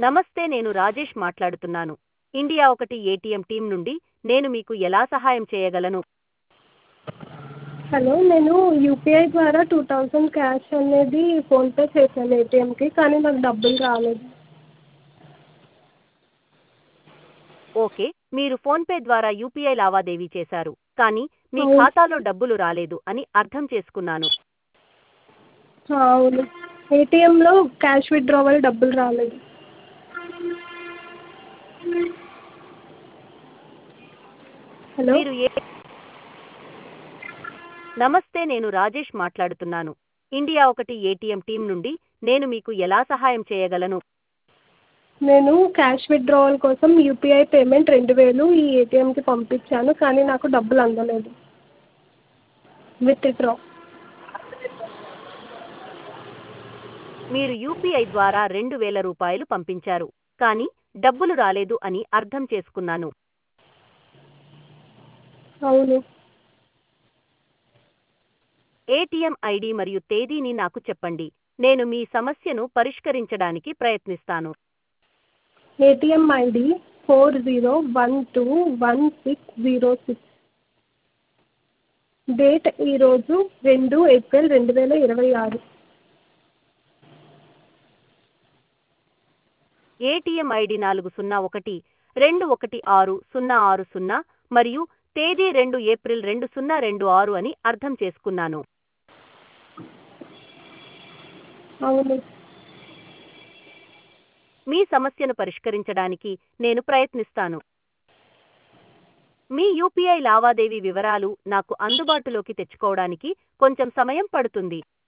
నమస్తే నేను రాజేష్ మాట్లాడుతున్నాను ఇండియా ఒకటి ఏటీఎం టీం నుండి నేను మీకు ఎలా సహాయం చేయగలను హలో నేను యూపీఐ ద్వారా టూ థౌజండ్ క్యాష్ అనేది ఫోన్పే చేశాను ఏటీఎంకి కానీ నాకు డబ్బులు రాలేదు ఓకే మీరు ఫోన్పే ద్వారా యూపీఐ లావాదేవీ చేశారు కానీ మీ అవును. ఖాతాలో డబ్బులు రాలేదు అని అర్థం చేసుకున్నాను ఆ, అవును ఏటీఎంలో క్యాష్ విత్డ్రావల్ డబ్బులు రాలేదు హలో మీరు ఏ నమస్తే నేను రాజేష్ మాట్లాడుతున్నాను ఇండియా ఒకటి ఏటీఎం టీం నుండి నేను మీకు ఎలా సహాయం చేయగలను నేను క్యాష్ విత్డ్రావల్ కోసం యూపీఐ పేమెంట్ రెండు వేలు ఈ ఏటీఎంకి పంపించాను కానీ నాకు డబ్బులు అందలేదు విత్డ్రా మీరు యూపీఐ ద్వారా రెండు వేల రూపాయలు పంపించారు కానీ డబ్బులు రాలేదు అని అర్థం చేసుకున్నాను అవును ఏటీఎం ఐడి మరియు తేదీని నాకు చెప్పండి నేను మీ సమస్యను పరిష్కరించడానికి ప్రయత్నిస్తాను ATM ID four zero one two one six zero six date ఈరోజు రెండు ఏప్రిల్ రెండు వేల ఇరవై ఆరు ఏటీఎం ఐడి నాలుగు సున్నా ఒకటి రెండు ఒకటి ఆరు సున్నా ఆరు సున్నా మరియు తేదీ రెండు ఏప్రిల్ రెండు సున్నా రెండు ఆరు అని అర్థం చేసుకున్నాను అవును మీ సమస్యను పరిష్కరించడానికి నేను ప్రయత్నిస్తాను మీ యూపీఐ లావాదేవీ వివరాలు నాకు అందుబాటులోకి తెచ్చుకోవడానికి కొంచెం సమయం పడుతుంది